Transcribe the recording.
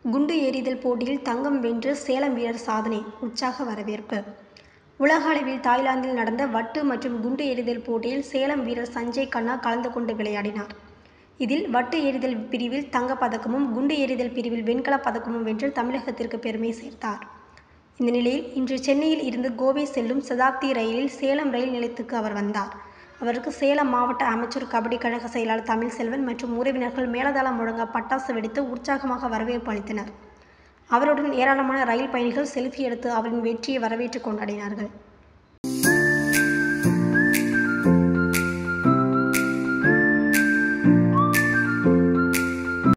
குண்டு எறிதல் போட்டியில் தங்கம் வென்று சேலம் வீரர் சாதனை உற்சாக வரவேற்பு உலக அளவில் தாய்லாந்தில் நடந்த வட்டு மற்றும் குண்டு எறிதல் போட்டியில் சேலம் வீரர் சஞ்சய் கண்ணா கலந்து கொண்டு விளையாடினார் இதில் வட்டு எறிதல் பிரிவில் தங்கப்பதக்கமும் குண்டு எறிதல் பிரிவில் வெண்கலப் பதக்கமும் வென்று தமிழகத்திற்கு பெருமை சேர்த்தார் இந்த நிலையில் இன்று சென்னையில் இருந்து கோவை செல்லும் சதாப்தி ரயிலில் சேலம் ரயில் நிலையத்துக்கு அவர் வந்தார் அவருக்கு சேலம் மாவட்ட அமைச்சர் கபடி கழக செயலாளர் தமிழ்செல்வன் மற்றும் உறவினர்கள் மேலதாளம் முழங்க பட்டாசு வெடித்து உற்சாகமாக வரவேற்பு அளித்தனர் அவருடன் ஏராளமான ரயில் பயணிகள் செல்ஃபி எடுத்து அவரின் வெற்றியை வரவேற்று கொண்டாடினார்கள்